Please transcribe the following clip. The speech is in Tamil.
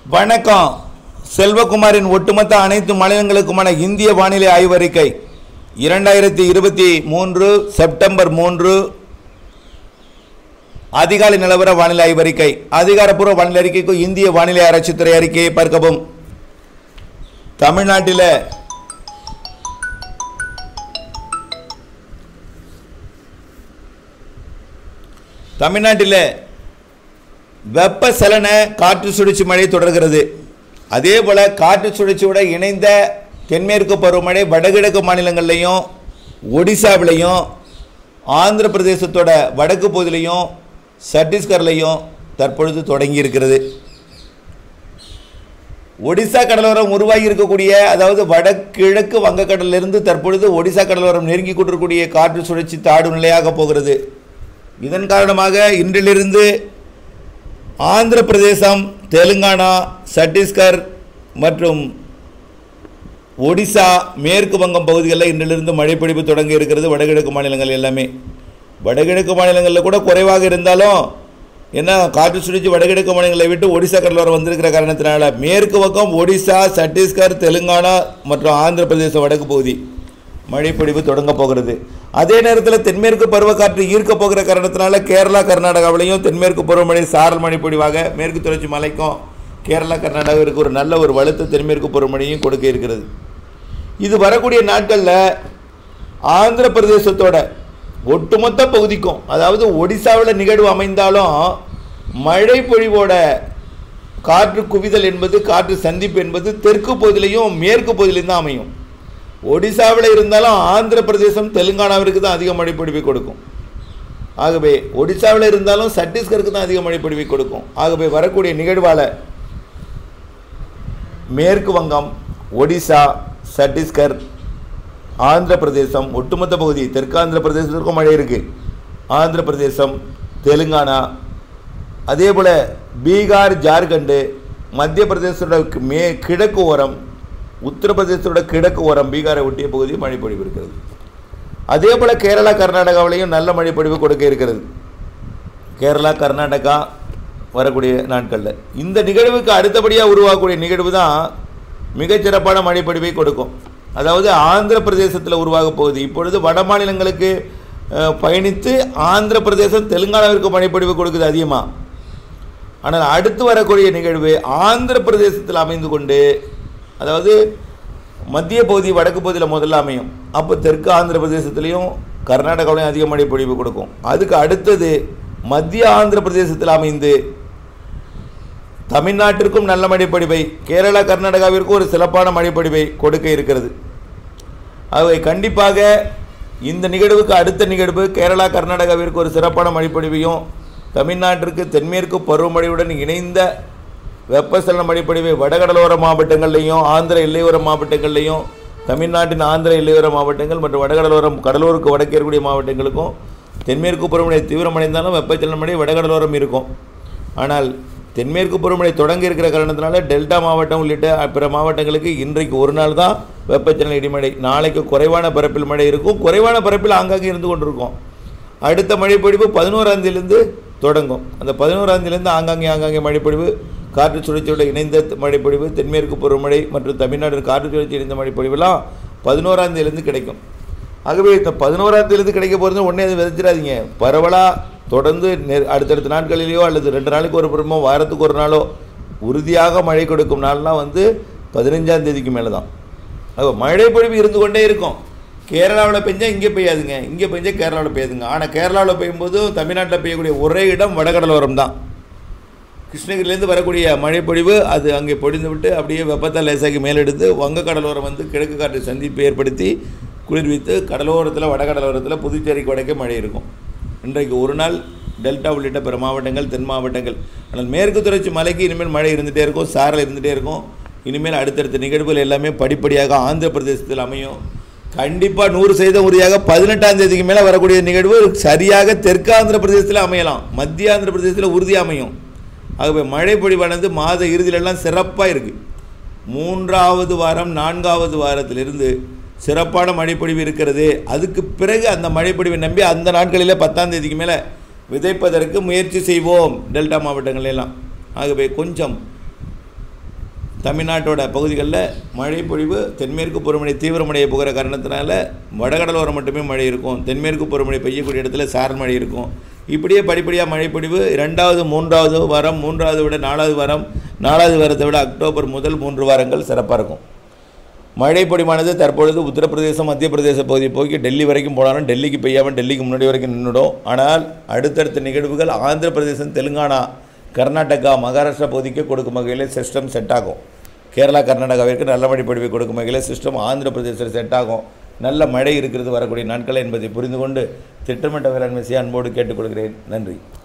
வணக்கம் செல்வகுமாரின் ஒட்டுமொத்த அனைத்து மாநிலங்களுக்குமான இந்திய வானிலை ஆய்வறிக்கை இரண்டாயிரத்தி இருபத்தி மூன்று செப்டம்பர் மூன்று அதிகாலை நிலவர வானிலை ஆய்வறிக்கை அதிகாரப்பூர்வ வானிலை அறிக்கைக்கு இந்திய வானிலை ஆராய்ச்சித்துறை அறிக்கையை பார்க்கவும் தமிழ்நாட்டில் தமிழ்நாட்டில் வெப்பசலன காற்று சுழற்சி மழை தொடர்கிறது அதே போல் காற்று சுழற்சியோட இணைந்த தென்மேற்கு பருவமழை வடகிழக்கு மாநிலங்கள்லையும் ஒடிசாவிலையும் ஆந்திர பிரதேசத்தோட வடக்கு பகுதியிலையும் சத்தீஸ்கர்லையும் தற்பொழுது தொடங்கி இருக்கிறது ஒடிசா கடலோரம் உருவாகி இருக்கக்கூடிய அதாவது வடகிழக்கு வங்கக்கடலிலிருந்து தற்பொழுது ஒடிசா கடலோரம் நெருங்கி கொண்டிருக்கக்கூடிய காற்று சுழற்சி தாடு நிலையாக போகிறது இதன் காரணமாக இன்றிலிருந்து ஆந்திர பிரதேசம் தெலுங்கானா சத்தீஸ்கர் மற்றும் ஒடிசா மேற்கு வங்கம் பகுதிகளில் இன்றிலிருந்து மழைப்பிடிப்பு தொடங்கி இருக்கிறது வடகிழக்கு மாநிலங்கள் எல்லாமே வடகிழக்கு மாநிலங்களில் கூட குறைவாக இருந்தாலும் என்ன காற்று சுழற்சி வடகிழக்கு மாநிலங்களை விட்டு ஒடிசா கடலோரம் வந்திருக்கிற காரணத்தினால மேற்கு பக்கம் ஒடிசா சத்தீஸ்கர் தெலுங்கானா மற்றும் ஆந்திர பிரதேச வடக்கு பகுதி மழைப்பொழிவு தொடங்க போகிறது அதே நேரத்தில் தென்மேற்கு பருவக்காற்று ஈர்க்க போகிற காரணத்தினால கேரளா கர்நாடகாவிலையும் தென்மேற்கு பருவமழை சாரல் மழைப்பொழிவாக மேற்கு தொடர்ச்சி மலைக்கும் கேரளா கர்நாடகாவிற்கு ஒரு நல்ல ஒரு வலுத்த தென்மேற்கு பருவமழையும் கொடுக்க இருக்கிறது இது வரக்கூடிய நாட்களில் ஆந்திர பிரதேசத்தோட ஒட்டுமொத்த பகுதிக்கும் அதாவது ஒடிசாவில் நிகழ்வு அமைந்தாலும் மழை பொழிவோட காற்று குவிதல் என்பது காற்று சந்திப்பு என்பது தெற்கு பகுதியிலையும் மேற்கு பகுதியிலையும் தான் அமையும் ஒடிசாவில் இருந்தாலும் ஆந்திர பிரதேசம் தெலுங்கானாவிற்கு தான் அதிக மழைப்பொழிவை கொடுக்கும் ஆகவே ஒடிசாவில் இருந்தாலும் சத்தீஸ்கருக்கு தான் அதிக மழைப்பொழிவை கொடுக்கும் ஆகவே வரக்கூடிய நிகழ்வால் மேற்கு வங்கம் ஒடிசா சத்தீஸ்கர் ஆந்திர பிரதேசம் ஒட்டுமொத்த பகுதி தெற்கு ஆந்திர பிரதேசத்திற்கும் மழை இருக்குது ஆந்திர பிரதேசம் தெலுங்கானா அதே போல் பீகார் ஜார்க்கண்டு மத்திய பிரதேசத்தோட மே கிழக்கு ஓரம் உத்தரப்பிரதேசத்தோட கிழக்கு ஓரம் பீகாரை ஒட்டிய பகுதி மழைப்பொழிவு இருக்கிறது அதே போல் கேரளா கர்நாடகாவிலையும் நல்ல மழைப்பொழிவு கொடுக்க இருக்கிறது கேரளா கர்நாடகா வரக்கூடிய நாட்களில் இந்த நிகழ்வுக்கு அடுத்தபடியாக உருவாகக்கூடிய நிகழ்வு தான் மிகச்சிறப்பான மழைப்பொழிவை கொடுக்கும் அதாவது ஆந்திர பிரதேசத்தில் உருவாக போகுது இப்பொழுது வட மாநிலங்களுக்கு அஹ், பயணித்து ஆந்திர பிரதேசம் தெலுங்கானாவிற்கு மழைப்பொழிவு கொடுக்குது அதிகமாக ஆனால் அடுத்து வரக்கூடிய நிகழ்வு ஆந்திர பிரதேசத்தில் அமைந்து கொண்டு அதாவது மத்திய பகுதி வடக்கு பகுதியில் முதல்ல அமையும் அப்போ தெற்கு ஆந்திர பிரதேசத்துலேயும் கர்நாடகாவிலையும் அதிக மழை பொழிவு கொடுக்கும் அதுக்கு அடுத்தது மத்திய ஆந்திர பிரதேசத்தில் அமைந்து தமிழ்நாட்டிற்கும் நல்ல மழைப்பொழிவை கேரளா கர்நாடகாவிற்கும் ஒரு சிறப்பான மழைப்பொழிவை கொடுக்க இருக்கிறது ஆகவே கண்டிப்பாக இந்த நிகழ்வுக்கு அடுத்த நிகழ்வு கேரளா கர்நாடகாவிற்கு ஒரு சிறப்பான மழைப்பொழிவையும் தமிழ்நாட்டிற்கு தென்மேற்கு பருவமழையுடன் இணைந்த வெப்பசலன மழைப்பொழிவை வடகடலோர மாவட்டங்கள்லையும் ஆந்திர எல்லையோர மாவட்டங்கள்லையும் தமிழ்நாட்டின் ஆந்திர எல்லையோர மாவட்டங்கள் மற்றும் வடகடலோரம் கடலூருக்கு வடக்கே இருக்கக்கூடிய மாவட்டங்களுக்கும் தென்மேற்கு பருவமழை தீவிரமடைந்தாலும் வெப்பச்சலன மழை வடகடலோரம் இருக்கும் ஆனால் தென்மேற்கு பருவமழை தொடங்கி இருக்கிற காரணத்தினால டெல்டா மாவட்டம் உள்ளிட்ட பிற மாவட்டங்களுக்கு இன்றைக்கு ஒரு நாள் தான் வெப்பச்சலன இடிமழை நாளைக்கு குறைவான பரப்பில் மழை இருக்கும் குறைவான பரப்பில் ஆங்காங்கே இருந்து கொண்டிருக்கும் அடுத்த மழைப்பொழிவு பதினோராம் தேதியிலிருந்து தொடங்கும் அந்த பதினோராம் தேதியிலிருந்து ஆங்காங்கே ஆங்காங்கே மழைப்பொழிவு காற்று சுழற்சியோட இணைந்த மழைப்பொழிவு தென்மேற்கு பருவமழை மற்றும் தமிழ்நாடு காற்று சுழற்சி இணைந்த மழைப்பொழிவுலாம் பதினோராம் தேதியிலிருந்து கிடைக்கும் ஆகவே இந்த பதினோராம் தேதியிலிருந்து கிடைக்க போகிறது உடனே அதை விதைச்சிடாதீங்க பரவலாக தொடர்ந்து நெ- அடுத்தடுத்த நாட்களிலேயோ அல்லது ரெண்டு நாளைக்கு ஒரு புறமோ வாரத்துக்கு ஒரு நாளோ உறுதியாக மழை கொடுக்கும் நாள்லாம் வந்து பதினஞ்சாம் தேதிக்கு மேலே தான் அப்போ மழை பொழிவு இருந்து கொண்டே இருக்கும் கேரளாவில் பெஞ்சா இங்கே பெய்யாதுங்க இங்கே பெஞ்சா கேரளாவில் பெய்யுதுங்க ஆனால் கேரளாவில் பெய்யும்போது தமிழ்நாட்டில் பெய்யக்கூடிய ஒரே இடம் வடகடலோரம் தான் கிருஷ்ணகிரிலேருந்து வரக்கூடிய மழைப்பொழிவு அது அங்கே பொழிந்து விட்டு அப்படியே வெப்பத்தை லேசாக்கி மேலெடுத்து வங்க கடலோரம் வந்து கிழக்கு காற்று சந்திப்பு ஏற்படுத்தி குளிர்வித்து கடலோரத்தில் வடகடலோரத்தில் புதுச்சேரிக்கு வடக்கே மழை இருக்கும் இன்றைக்கு ஒரு நாள் டெல்டா உள்ளிட்ட பிற மாவட்டங்கள் தென் மாவட்டங்கள் ஆனால் மேற்கு தொடர்ச்சி மலைக்கு இனிமேல் மழை இருந்துகிட்டே இருக்கும் சாரல் இருந்துகிட்டே இருக்கும் இனிமேல் அடுத்தடுத்த நிகழ்வுகள் எல்லாமே படிப்படியாக ஆந்திர பிரதேசத்தில் அமையும் கண்டிப்பாக நூறு சதவீதம் உறுதியாக பதினெட்டாம் தேதிக்கு மேலே வரக்கூடிய நிகழ்வு சரியாக தெற்கு ஆந்திர பிரதேசத்தில் அமையலாம் மத்திய ஆந்திர பிரதேசத்தில் உறுதி அமையும் ஆகவே மழை பொழிவானது மாத இறுதியிலெல்லாம் சிறப்பாக இருக்குது மூன்றாவது வாரம் நான்காவது வாரத்திலிருந்து சிறப்பான மழைப்பொழிவு இருக்கிறது அதுக்கு பிறகு அந்த மழைப்பொழிவை நம்பி அந்த நாட்களில் பத்தாம் தேதிக்கு மேலே விதைப்பதற்கு முயற்சி செய்வோம் டெல்டா மாவட்டங்கள் எல்லாம் ஆகவே கொஞ்சம் தமிழ்நாட்டோட பகுதிகளில் மழை பொழிவு தென்மேற்கு பருவமழை தீவிரமடைய போகிற காரணத்தினால வடகடலோரம் மட்டுமே மழை இருக்கும் தென்மேற்கு பருவமழை பெய்யக்கூடிய இடத்துல சாரல் மழை இருக்கும் இப்படியே படிப்படியாக மழைப்பொழிவு ரெண்டாவது மூன்றாவது வாரம் மூன்றாவது விட நாலாவது வாரம் நாலாவது வாரத்தை விட அக்டோபர் முதல் மூன்று வாரங்கள் சிறப்பாக இருக்கும் மழை பொடிமானது தற்பொழுது உத்தரப்பிரதேசம் மத்திய பிரதேச பகுதியை போக்கி டெல்லி வரைக்கும் போனாலும் டெல்லிக்கு பெய்யாமல் டெல்லிக்கு முன்னாடி வரைக்கும் நின்றுடும் ஆனால் அடுத்தடுத்த நிகழ்வுகள் ஆந்திர பிரதேசம் தெலுங்கானா கர்நாடகா மகாராஷ்டிரா பகுதிக்கு கொடுக்கும் வகையில் சிஸ்டம் செட் ஆகும் கேரளா கர்நாடகாவிற்கு நல்ல மழை பொழிவை கொடுக்கும் வகையில் சிஸ்டம் ஆந்திர பிரதேசத்தில் செட் ஆகும் நல்ல மழை இருக்கிறது வரக்கூடிய நாட்கள் என்பதை புரிந்து கொண்டு திட்டமிட்ட வேளாண்மை செய்ய அன்போடு கேட்டுக்கொள்கிறேன் நன்றி